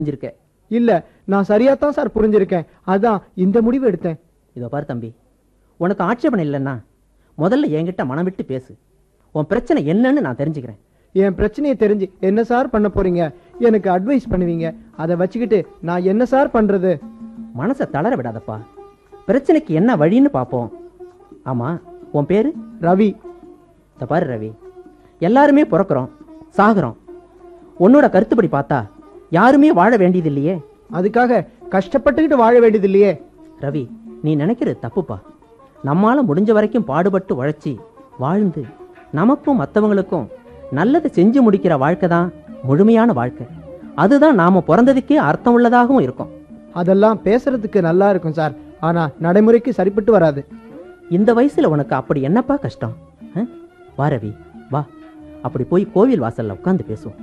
புரிஞ்சிருக்க இல்ல நான் சரியா தான் சார் புரிஞ்சிருக்கேன் அதான் இந்த முடிவு எடுத்தேன் இதோ பாரு தம்பி உனக்கு ஆட்சேபணம் இல்லைன்னா முதல்ல என்கிட்ட மனம் விட்டு பேசு உன் பிரச்சனை என்னன்னு நான் தெரிஞ்சுக்கிறேன் என் பிரச்சனையை தெரிஞ்சு என்ன சார் பண்ண போறீங்க எனக்கு அட்வைஸ் பண்ணுவீங்க அதை வச்சுக்கிட்டு நான் என்ன சார் பண்றது மனசை தளர விடாதப்பா பிரச்சனைக்கு என்ன வழின்னு பார்ப்போம் ஆமா உன் பேரு ரவி இந்த பாரு ரவி எல்லாருமே பிறக்கிறோம் சாகுறோம் உன்னோட கருத்துப்படி பார்த்தா யாருமே வாழ வேண்டியது இல்லையே அதுக்காக கஷ்டப்பட்டுக்கிட்டு வாழ வேண்டியது இல்லையே ரவி நீ நினைக்கிறது தப்புப்பா நம்மால முடிஞ்ச வரைக்கும் பாடுபட்டு உழைச்சி வாழ்ந்து நமக்கும் மற்றவங்களுக்கும் நல்லதை செஞ்சு முடிக்கிற வாழ்க்கை தான் முழுமையான வாழ்க்கை அதுதான் நாம பிறந்ததுக்கே அர்த்தம் உள்ளதாகவும் இருக்கும் அதெல்லாம் பேசுறதுக்கு நல்லா இருக்கும் சார் ஆனா நடைமுறைக்கு சரிப்பட்டு வராது இந்த வயசுல உனக்கு அப்படி என்னப்பா கஷ்டம் ஆ? வா ரவி வா அப்படி போய் கோவில் வாசல்ல உட்காந்து பேசுவோம்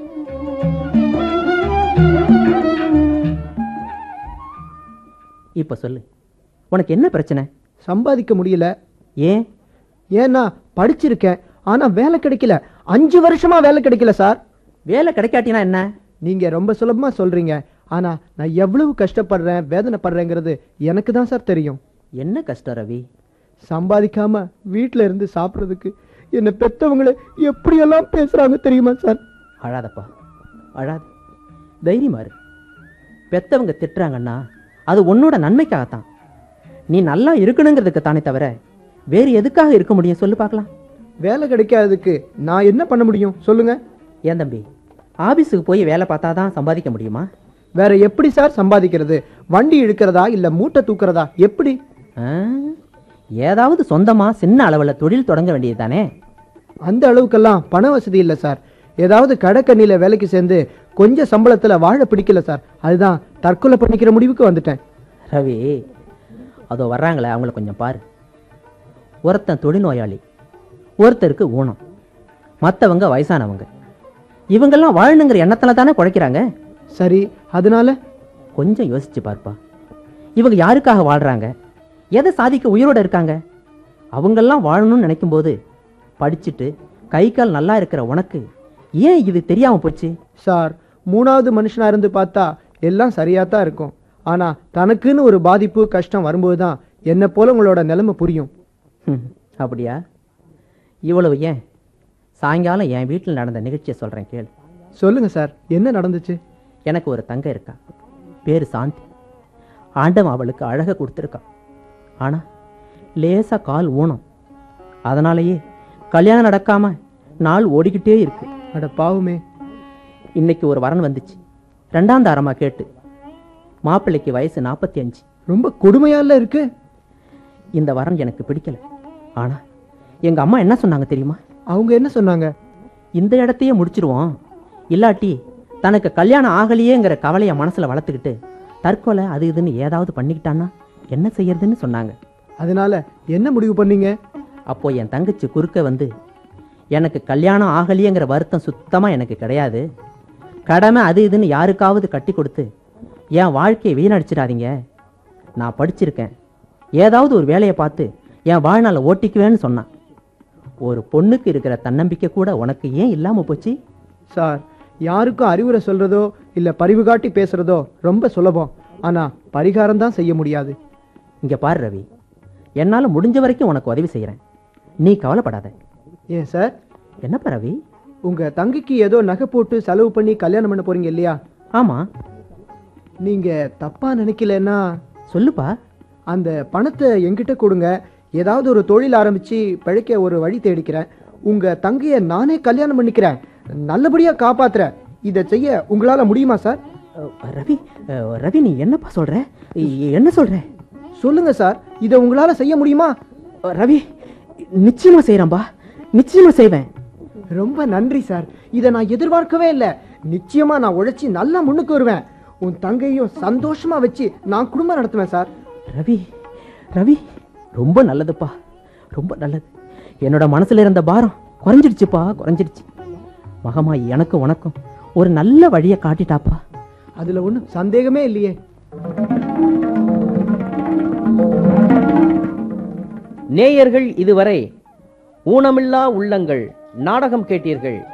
இப்ப சொல்லு உனக்கு என்ன பிரச்சனை சம்பாதிக்க முடியல ஏன் ஏன்னா படிச்சிருக்கேன் ஆனா வேலை கிடைக்கல அஞ்சு வருஷமா வேலை கிடைக்கல சார் வேலை கிடைக்காட்டினா என்ன நீங்க ரொம்ப சுலபமா சொல்றீங்க ஆனா நான் எவ்வளவு கஷ்டப்படுறேன் வேதனைப்படுறேங்கிறது எனக்கு தான் சார் தெரியும் என்ன கஷ்டம் ரவி சம்பாதிக்காம வீட்ல இருந்து சாப்பிடுறதுக்கு என்ன பெத்தவங்களை எப்படியெல்லாம் பேசுறாங்க தெரியுமா சார் அழாதப்பா அழாத தைரியமா இரு பெத்தவங்க திட்டுறாங்கன்னா அது உன்னோட நன்மைக்காகத்தான் நீ நல்லா இருக்கணுங்கிறதுக்கு தானே தவிர வேறு எதுக்காக இருக்க முடியும் சொல்லு பார்க்கலாம் வேலை கிடைக்காததுக்கு நான் என்ன பண்ண முடியும் சொல்லுங்க ஏன் தம்பி ஆபீஸுக்கு போய் வேலை பார்த்தா தான் சம்பாதிக்க முடியுமா வேற எப்படி சார் சம்பாதிக்கிறது வண்டி இழுக்கிறதா இல்ல மூட்டை தூக்குறதா எப்படி ஆ? ஏதாவது சொந்தமா சின்ன அளவில் தொழில் தொடங்க வேண்டியது தானே அந்த அளவுக்கெல்லாம் பண வசதி இல்லை சார் ஏதாவது கடைக்கண்ணில வேலைக்கு சேர்ந்து கொஞ்சம் சம்பளத்துல வாழ பிடிக்கல சார் அதுதான் தற்கொலை பண்ணிக்கிற முடிவுக்கு வந்துட்டேன் ரவி அதோ வர்றாங்களே அவங்கள கொஞ்சம் பாரு ஒருத்தன் தொழில்நோயாளி ஒருத்தருக்கு ஊனம் மற்றவங்க வயசானவங்க இவங்கெல்லாம் வாழணுங்கிற எண்ணத்துல தானே குழைக்கிறாங்க சரி அதனால கொஞ்சம் யோசிச்சு பார்ப்பா இவங்க யாருக்காக வாழ்றாங்க எதை சாதிக்க உயிரோட இருக்காங்க அவங்கெல்லாம் வாழணும்னு நினைக்கும்போது படிச்சுட்டு கை கால் நல்லா இருக்கிற உனக்கு ஏன் இது தெரியாம போச்சு சார் மூணாவது மனுஷனா இருந்து பார்த்தா எல்லாம் சரியா தான் இருக்கும் ஆனா தனக்குன்னு ஒரு பாதிப்பு கஷ்டம் வரும்போது தான் என்ன போல உங்களோட நிலைமை புரியும் ஹம், அப்படியா இவ்வளவு ஏன் சாயங்காலம் என் வீட்டில் நடந்த நிகழ்ச்சியை சொல்றேன் கேளு சொல்லுங்க சார் என்ன நடந்துச்சு எனக்கு ஒரு தங்க இருக்கா பேரு சாந்தி ஆண்டவன் அவளுக்கு அழக கொடுத்துருக்கான் ஆனா லேசா கால் ஊனம் அதனாலேயே கல்யாணம் நடக்காம நாள் ஓடிக்கிட்டே இருக்கு அட பாவமே இன்னைக்கு ஒரு வரன் வந்துச்சு ரெண்டாம் தாரமா கேட்டு மாப்பிள்ளைக்கு வயசு நாற்பத்தி அஞ்சு ரொம்ப கொடுமையால இருக்கு இந்த வரன் எனக்கு பிடிக்கல ஆனா எங்க அம்மா என்ன சொன்னாங்க தெரியுமா அவங்க என்ன சொன்னாங்க இந்த இடத்தையே முடிச்சிருவோம் இல்லாட்டி தனக்கு கல்யாணம் ஆகலையேங்கிற கவலையை மனசுல வளர்த்துக்கிட்டு தற்கொலை அது இதுன்னு ஏதாவது பண்ணிக்கிட்டான்னா என்ன செய்யறதுன்னு சொன்னாங்க அதனால என்ன முடிவு பண்ணீங்க அப்போ என் தங்கச்சி குறுக்க வந்து எனக்கு கல்யாணம் ஆகலையேங்கிற வருத்தம் சுத்தமா எனக்கு கிடையாது கடமை அது இதுன்னு யாருக்காவது கட்டி கொடுத்து என் வாழ்க்கையை வீணடிச்சிடாதீங்க நான் படிச்சிருக்கேன் ஏதாவது ஒரு வேலையை பார்த்து என் வாழ்நாளை ஓட்டிக்குவேன்னு சொன்னான் ஒரு பொண்ணுக்கு இருக்கிற தன்னம்பிக்கை கூட உனக்கு ஏன் இல்லாம போச்சு சார் யாருக்கும் அறிவுரை சொல்றதோ இல்ல பரிவு காட்டி பேசுறதோ ரொம்ப சுலபம் ஆனா பரிகாரம் தான் செய்ய முடியாது இங்க பாரு ரவி என்னால முடிஞ்ச வரைக்கும் உனக்கு உதவி செய்யறேன் நீ கவலைப்படாத ஏன் சார் என்னப்பா ரவி உங்க தங்கைக்கு ஏதோ நகை போட்டு செலவு பண்ணி கல்யாணம் பண்ண போறீங்க இல்லையா ஆமா நீங்க தப்பா நினைக்கலன்னா சொல்லுப்பா அந்த பணத்தை என்கிட்ட கொடுங்க ஏதாவது ஒரு தொழில் ஆரம்பிச்சு பிழைக்க ஒரு வழி தேடிக்கிறேன் உங்க தங்கைய நானே கல்யாணம் பண்ணிக்கிறேன் நல்லபடியா காப்பாத்துறேன் இதை செய்ய உங்களால முடியுமா சார் அஹ், ரவி அஹ், ரவி நீ என்னப்பா சொல்ற இ- என்ன சொல்ற சொல்லுங்க சார் இதை உங்களால செய்ய முடியுமா அஹ், ரவி நிச்சயமா செய்யறேன்பா நிச்சயமா செய்வேன் ரொம்ப நன்றி சார் இதை நான் எதிர்பார்க்கவே இல்லை நிச்சயமா நான் உழைச்சி நல்லா முன்னுக்கு வருவேன் உன் தங்கையும் சந்தோஷமா வச்சு நான் குடும்பம் நடத்துவேன் சார் ரவி ரவி ரொம்ப நல்லதுப்பா ரொம்ப நல்லது என்னோட மனசுல இருந்த பாரம் குறைஞ்சிடுச்சுப்பா குறைஞ்சிடுச்சு மகமாயி எனக்கும் உனக்கும் ஒரு நல்ல வழியை காட்டிட்டாப்பா அதுல ஒன்றும் சந்தேகமே இல்லையே நேயர்கள் இதுவரை ஊனமில்லா உள்ளங்கள் நாடகம் கேட்டீர்கள்